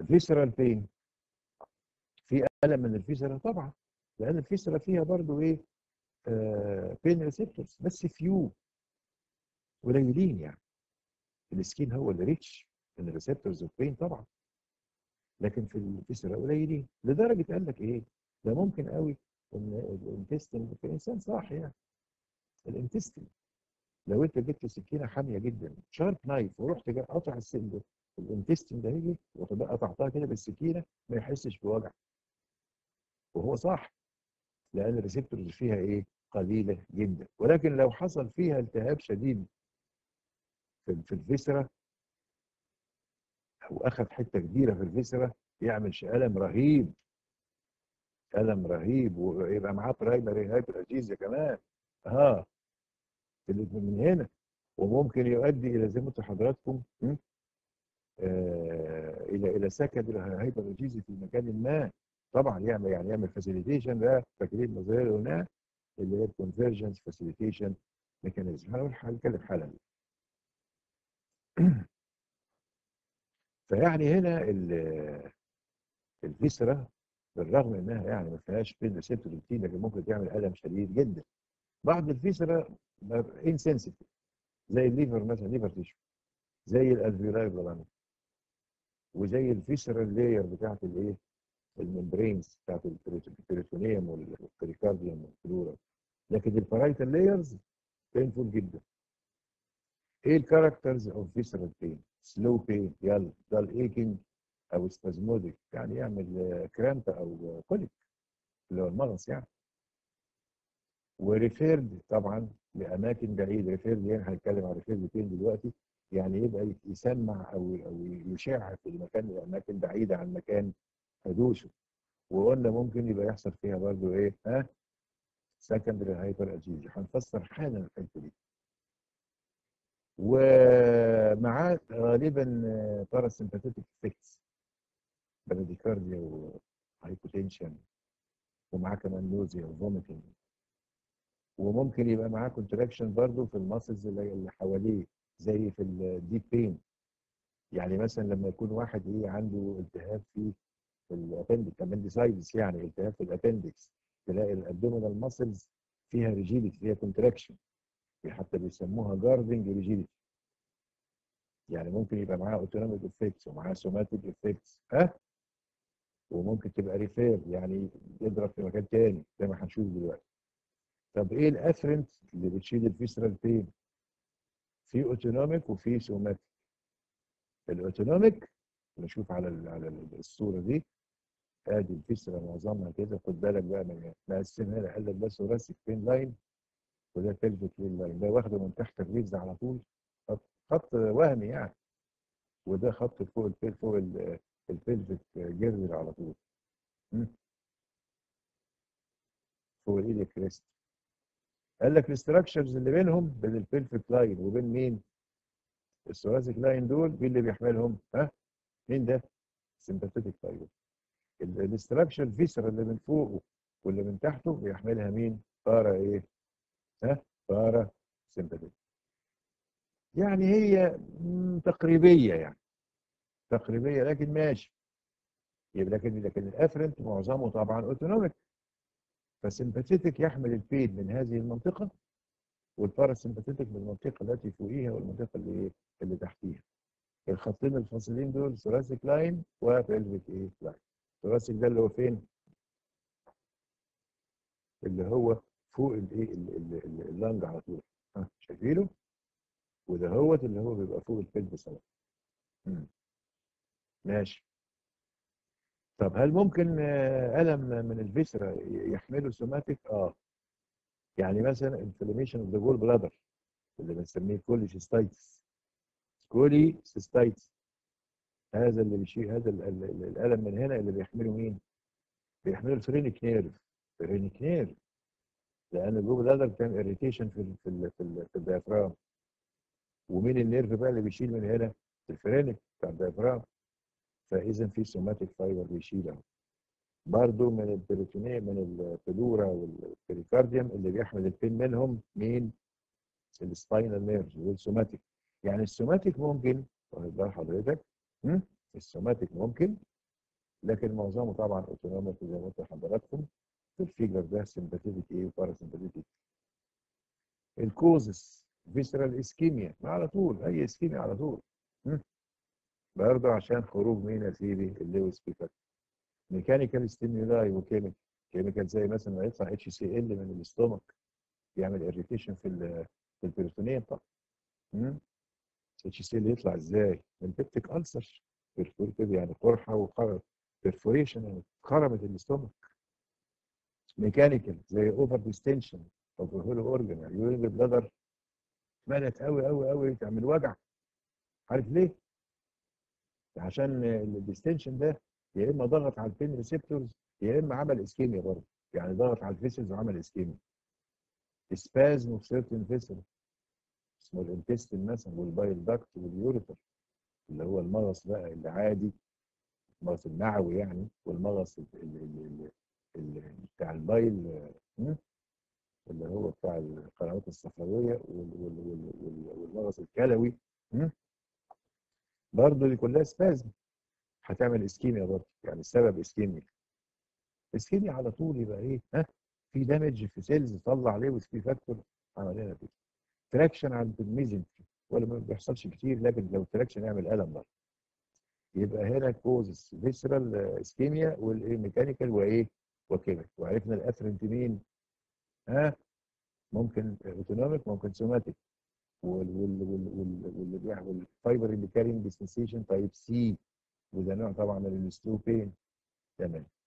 فيسرال بين في الم من الفيسرا طبعا لان الفيسرا فيها برضو ايه آه بين ريسبتورز بس فيو قليلين يعني السكين هو اللي ريتش من الريسبتورز اوف بين طبعا لكن في الفيسرا قليلين لدرجه قال لك ايه ده ممكن قوي ان الانتستين في الانسان صح يعني الانتستين لو انت جبت سكينه حاميه جدا شارب نايف ورحت جاي قاطع السن ده الانتستين ده يجي وتبقى قطعتها كده بالسكينه ما يحسش بوجع وهو صح لان الريسبتورز فيها ايه قليله جدا ولكن لو حصل فيها التهاب شديد في في الفيسرا او اخذ حته كبيره في الفيسرا يعمل الم رهيب الم رهيب ويبقى معاه برايمري هايبر كمان اه من هنا وممكن يؤدي الى زي ما قلت لحضراتكم آه الى الى سكن الهايبر في مكان ما طبعا يعمل يعني يعمل فاسيليتيشن ده فاكرين النظريه اللي قلناها اللي هي الكونفرجنس فاسيليتيشن ميكانيزم هنتكلم حالا فيعني هنا الفيسرا بالرغم انها يعني ما فيهاش بين ريسبتور كتير لكن ممكن تعمل الم شديد جدا بعض الفيسرا انسنسيتيف زي الليفر مثلا ليفر تيشو زي الالفيولاي بلانت وزي الفيسرا لاير بتاعت الايه الممبرينز بتاعت البريتونيوم والبريكارديوم والفلورا لكن البارايتال لايرز بينفول جدا ايه الكاركترز اوف فيسرال بين سلو بين يلا دال ايكينج او سبازموديك يعني يعمل كرامب او كوليك اللي هو المغص يعني وريفيرد طبعا لاماكن بعيده ريفيرد يعني هنتكلم عن ريفيرد فين دلوقتي يعني يبقى يسمع او او يشع في المكان الاماكن بعيده عن مكان حدوثه وقلنا ممكن يبقى يحصل فيها برضو ايه ها سكندري هايبر اجيجي هنفسر حالا الحته دي ومعاه غالبا باراسمباتيك افكتس براديكارديا وهايبوتنشن ومعاه كمان نوزيا وفوميتنج وممكن يبقى معاه كونتراكشن برضو في الماسلز اللي حواليه زي في الديب بين يعني مثلا لما يكون واحد ايه عنده التهاب في في الابندكس ابندسايتس يعني التهاب في الابندكس تلاقي الابدومينال ماسلز فيها ريجيديتي فيها كونتراكشن حتى بيسموها جاردنج ريجيديتي يعني ممكن يبقى معاه اوتونوميك افكتس ومعاه سوماتيك افكتس ها وممكن تبقى ريفير يعني يضرب في مكان تاني زي ما هنشوف دلوقتي طب ايه الافرنت اللي بتشيل الفيسرال بين في اوتونوميك وفي سوماتيك الاوتونوميك نشوف على على الصوره دي ادي الفيسرا معظمها كده خد بالك بقى من مقسمها لك قال لك ده ثوراسيك بين لاين وده بيلفيك بين لاين ده واخده من تحت الريفز على طول خط, خط وهمي يعني وده خط فوق الفيل فوق البيلفيك جيرنر على طول فوق الايديا كريست قال لك الاستراكشرز اللي بينهم بين البيلفيك لاين وبين مين؟ الثوراسيك لاين دول مين اللي بيحملهم؟ ها؟ مين ده؟ سمباثيتك فايبر الاستراكشر فيسر اللي من فوقه واللي من تحته بيحملها مين؟ بارا ايه؟ ها؟ بارا سمباثيتك يعني هي تقريبيه يعني تقريبيه لكن ماشي يبقى لكن لكن الافرنت معظمه طبعا اوتونوميك فالسمباثيتك يحمل البين من هذه المنطقه والباراسمباثيتك من المنطقه التي فوقيها والمنطقه اللي اللي تحتيها الخطين الفاصلين دول ثوراسيك لاين وبلفيك ايه لاين الثوراسيك ده اللي هو فين اللي هو فوق الايه اللانج على طول ها شايفينه وده هو اللي هو بيبقى فوق البلفس اهو ماشي طب هل ممكن ألم من الفيسرا يحمله سوماتيك؟ اه يعني مثلا انفلاميشن اوف ذا جول بلادر اللي بنسميه كولي سيستايتس كولي سيستايتس هذا اللي بيشيل هذا الالم من هنا اللي بيحمله مين؟ بيحمله الفرينيك نيرف فرينيك نيرف لان الجول بلادر بتعمل اريتيشن في ال في ال في, ال في الديافرام ومين النيرف بقى اللي بيشيل من هنا؟ الفرينيك بتاع الديافرام فاذا في سوماتيك فايبر بيشيلها برضو من البريتونيه من البلورا والبريكارديوم اللي بيحمل البين منهم مين؟ السباينال نيرفز والسوماتيك يعني السوماتيك ممكن واخد بال حضرتك السوماتيك ممكن لكن معظمه طبعا اوتونوميك زي ما قلت لحضراتكم في الفيجر ده سمباثيتك ايه وباراسمباثيتك الكوزس فيسرال اسكيميا على طول اي اسكيميا على طول م? برضه عشان خروج مين يا سيدي اللويس بيكر ميكانيكال ستيمولاي وكيميكال كيميكال زي مثلا ما يطلع اتش سي ال من الاستومك يعمل اريتيشن في ال في البريتونيوم طبعا اتش سي ال يطلع ازاي؟ من بيبتيك ألسر بيرفوريتد يعني قرحه وخرم بيرفوريشن يعني خرمت الاستومك ميكانيكال زي اوفر ديستنشن اوف هولو اورجن يعني يورين بلادر مالت قوي قوي قوي تعمل وجع عارف ليه؟ عشان الديستنشن ده يا اما ضغط على البين ريسبتورز يا اما عمل اسكيميا برضه يعني ضغط على الفيسلز وعمل اسكيميا سبازم اوف سيرتن فيسل اسمه الانتستين مثلا والبايل داكت واليوريتر اللي هو المغص بقى اللي عادي المغص النعوي يعني والمغص ال ال ال ال بتاع البايل اللي هو بتاع القنوات الصفراويه والمغص الكلوي برضه دي كلها سبازم هتعمل اسكيميا برضه يعني السبب اسكيميا اسكيميا على طول يبقى ايه ها في دامج في سيلز طلع عليه وسبي فاكتور عمل لنا كده تراكشن عند الميزنتري ولا ما بيحصلش كتير لكن لو تراكشن يعمل الم برضه يبقى هنا كوزس فيسرال اسكيميا والايه ميكانيكال وايه وكيميك وعرفنا الافرنت مين ها ممكن اوتونوميك ممكن سوماتيك وال وال وال وال والفايبر اللي كارينج سنسيشن تايب سي وده نوع طبعا من الستو بين تمام